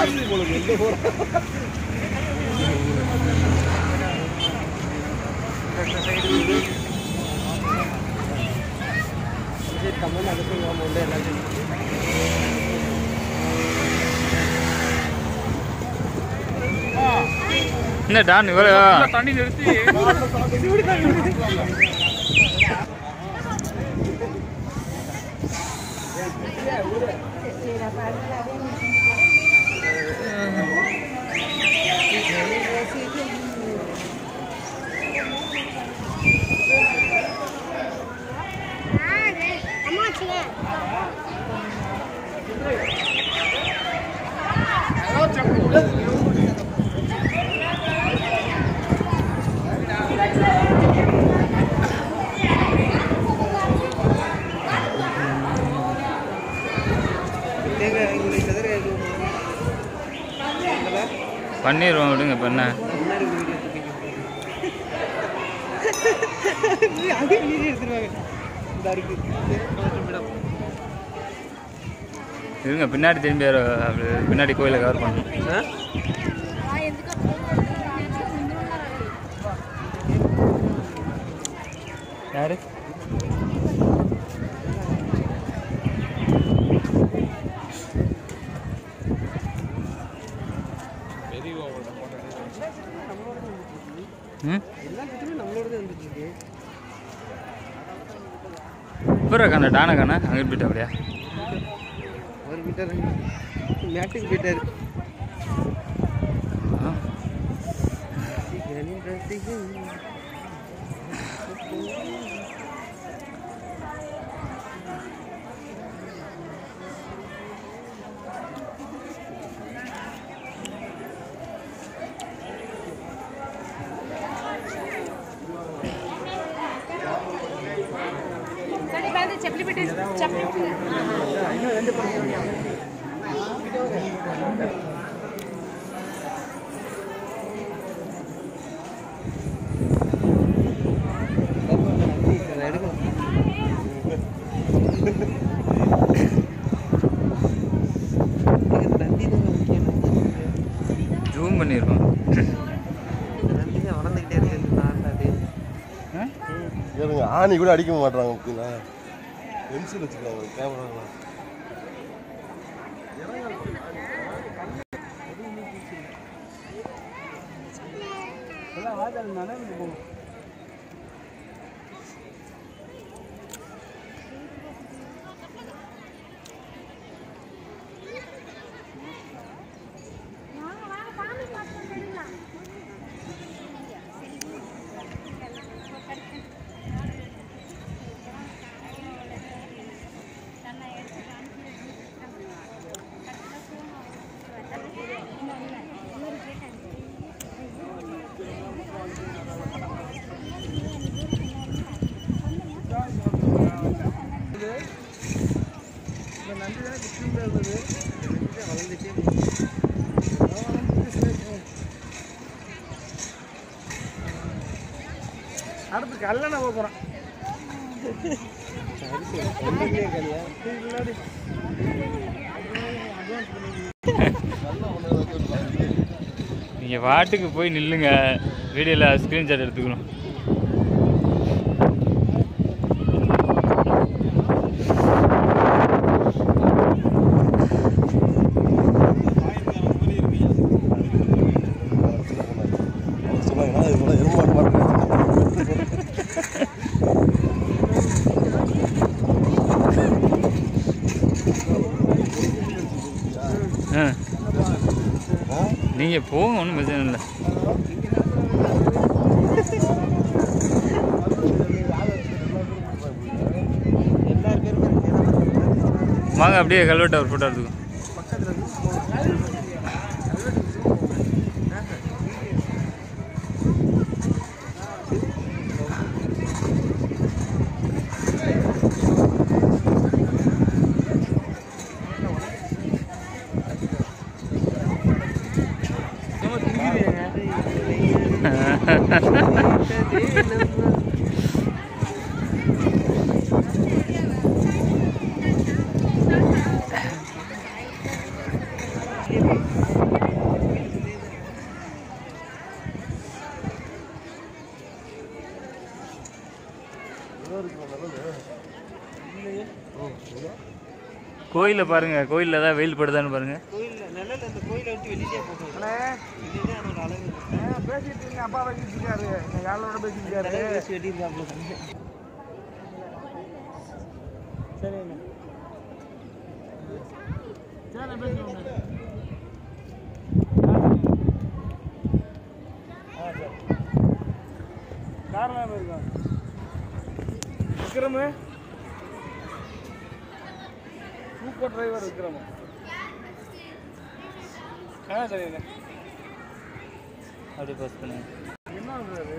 Costly போலுக்கு எங்க போறோம் கம்மன் அதுக்கு அமௌண்ட் எல்லாத்தையும் என்ன டான் இவ்வளோ தண்ணி நிறுத்தி அம்மா வச்சுங்க தேங்காய் இங்கே சதுர பண்ணிடுவோம் விடுங்க இப்போ என்ன முன்னாடி வீடியோ அதே வீடியோ எடுத்துருவாங்க இந்த அருக்கு மேடம் இருங்க பின்னாடி திரும்பி வர- அப்படி பின்னாடி கோயிலை கவர் பண்ணணும் ஆ யாரு ம் எல்லா கிட்டமே நம்மளோட தான் வந்துட்டு இருக்கு இப்போ அந்த டானை காணா அங்கே போயிட்டா அப்படியா அவர் போயிட்டாரு மேட்டுக்கு போயிட்டாரு ஆ. చెప్పలి పెట్టి చెప్పలి ஜூம் பண்ணியிருக்கோம் வளர்ந்துக்கிட்டே இருக்கு நான் அது ஆ? ஏனுங்க ஆணி கூட அடிக்க மாட்டாங்க அப்படின்னா பென்சில் வச்சுக்கிறாங்க கேமரா வாங்க வாங்க பாம்பு பார்த்து போயிடலாம் அடுத்து கல்யாணம் போக போகிறேன் நீங்கள் வாட்டுக்கு போய் நில்லுங்க வீடியோவில் ஸ்க்ரீன்ஷாட் எடுத்துக்கணும் சொன்னாங்க நான் இது கூட எருமாடு மாட்டேன் ஆ நீங்கள் போங்க ஒன்றும் பிரச்சனை இல்லை எல்லார் பேருமே இருக்கு. வாங்க அப்படியே கல்வெட்டு ஒரு ஃபோட்டோ எடுத்துக்கோ வெளியே போய் கோயிலில் பாருங்கள் கோயிலில் ஏதாவது வெயில் படுதான்னு பாருங்கள் கோயில்ல நிழல் அந்த கோயிலை விட்டு வெளியிலே போட்டோம் இதுதான் அதோட அழகு பேசிட்டு இருங்க அப்பா பேசிட்டு இருக்காரு எங்கள் யாரோட பேசிட்டு இருக்காரு நிறைய பேசி வெட்டியிருக்காப்புல தம்பி. சரிங்க சரி பேசுவோங்க ஆ சரி காரணம் இருக்கா விக்ரமு சூப்பர் டிரைவர் விக்ரமு ஆ சரிங்க அப்படியே பாஸ் பண்ணுங்க என்ன பண்ணுறது